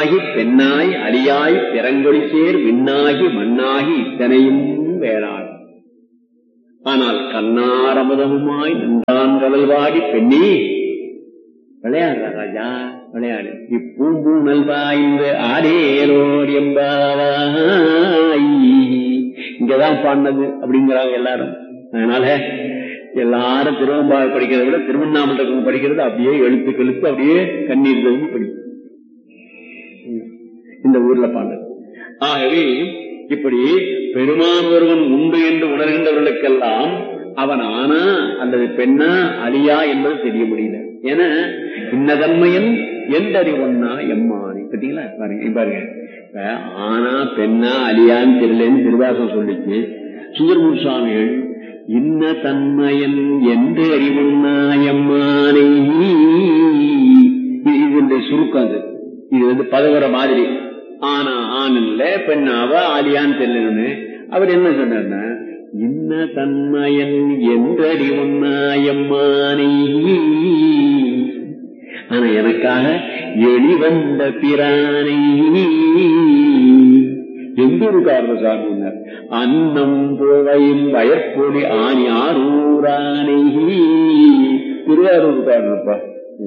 ஆணாகி பெண்ணாய் அலியாய் பிறங்கொழி சேர் விண்ணாகி மண்ணாகி இத்தனையும் வேளாள் ஆனால் கண்ணாரமுதமுமாய் நின்றான் கடல்வாடி பெண்ணி விளையாடுற ராஜா விளையாடு இப்பூம்பூ நல்வாய்ந்து ஆடேலோர் எம்பாவாய் இங்கதான் பாடினது அப்படிங்கிறாங்க எல்லாரும் அதனால எல்லாரும் திருவம்பாவை படிக்கிறத விட திருவண்ணாமலை படிக்கிறது அப்படியே எழுத்து கெழுத்து அப்படியே கண்ணீர் தழுவி படிக்கும் இந்த ஊர்ல பாடுறது ஆகவே இப்படி பெருமான் ஒருவன் உண்டு என்று உணர்கின்றவர்களுக்கெல்லாம் அவன் ஆனா அல்லது பெண்ணா அழியா என்பது தெரிய முடியல ஏன்னா இன்னதன்மையன் எந்தறிவொன்னா எம்மானி பார்த்தீங்களா பாருங்க பாருங்க இப்ப ஆனா பெண்ணா அழியான்னு தெரியலன்னு திருவாசம் சொல்லிச்சு சுந்தரமூர் சுவாமிகள் இன்ன தன்மையன் என்று அறிவுன்னா எம்மானை இது இந்த சுருக்கம் அது இது வந்து பதவுற மாதிரி ஆனா ஆண் இல்ல பெண்ணாவ ஆலியான்னு தெரியலன்னு அவர் என்ன சொன்னார்னா இன்ன தன்மையன் என்றறிவுன்னாயம்மானை ஆனா எனக்காக எளிவந்த பிரானை எந்த ஒரு காரணம் சாமினார் அன்னம் புழையும் வயற்பொடி ஆணி ஆரூரானை திருவாரூர் காரணப்பா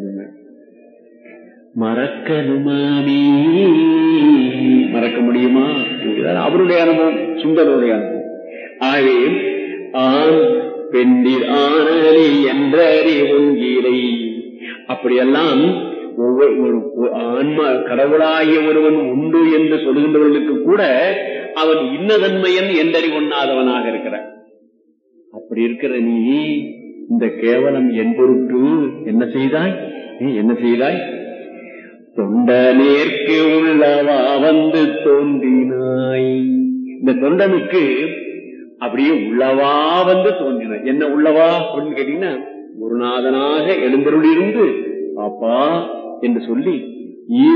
மறக்கணுமாமே மறக்க முடியுமா அவருடைய அனுபவம் சுந்தருடைய அனுபவம் ஆகவே ஆண் பெண்டிர் ஆணலி என்றறி உங்கீரை அப்படியெல்லாம் ஒவ்வொரு ஒரு ஆன்மா கடவுளாகிய ஒருவன் உண்டு என்று சொல்கின்றவர்களுக்கு கூட அவன் இன்னதன்மையன் என்றறி ஒண்ணாதவனாக இருக்கிறான் அப்படி இருக்கிற நீ இந்த கேவலம் என் பொருட்டு என்ன செய்தாய் நீ என்ன செய்தாய் தொண்ட நேர்க்கு உள்ளவா வந்து தோன்றினாய் இந்த தொண்டனுக்கு அப்படியே உள்ளவா வந்து தோன்றினாய் என்ன உள்ளவா அப்படின்னு கேட்டீங்கன்னா குருநாதனாக எழுந்தருளிருந்து அப்பா என்று சொல்லி